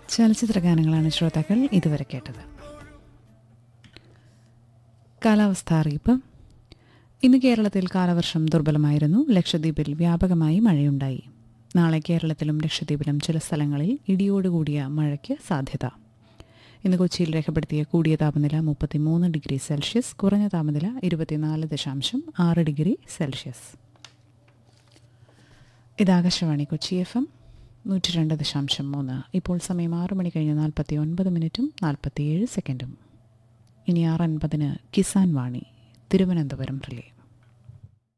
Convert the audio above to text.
ചലച്ചിത്ര ഗാനങ്ങളാണ് ശ്രോതാക്കൾ ഇതുവരെ കേട്ടത് കാലാവസ്ഥ അറിയിപ്പ് ഇന്ന് കേരളത്തിൽ കാലവർഷം ദുർബലമായിരുന്നു ലക്ഷദ്വീപിൽ വ്യാപകമായി മഴയുണ്ടായി നാളെ കേരളത്തിലും ലക്ഷദ്വീപിലും ചില സ്ഥലങ്ങളിൽ ഇടിയോടുകൂടിയ മഴയ്ക്ക് സാധ്യത ഇന്ന് കൊച്ചിയിൽ രേഖപ്പെടുത്തിയ കൂടിയ താപനില മുപ്പത്തിമൂന്ന് ഡിഗ്രി സെൽഷ്യസ് കുറഞ്ഞ താപനില ഇരുപത്തിനാല് ദശാംശം ആറ് ഡിഗ്രി സെൽഷ്യസ് ഇത് ആകാശവാണി കൊച്ചി എഫ് എം നൂറ്റി രണ്ട് ദശാംശം മൂന്ന് ഇപ്പോൾ സമയം ആറ് മണി കഴിഞ്ഞ് നാൽപ്പത്തി ഒൻപത് മിനിറ്റും നാൽപ്പത്തിയേഴ് സെക്കൻഡും ഇനി ആറ് അൻപതിന് കിസാൻ വാണി തിരുവനന്തപുരം റിലേ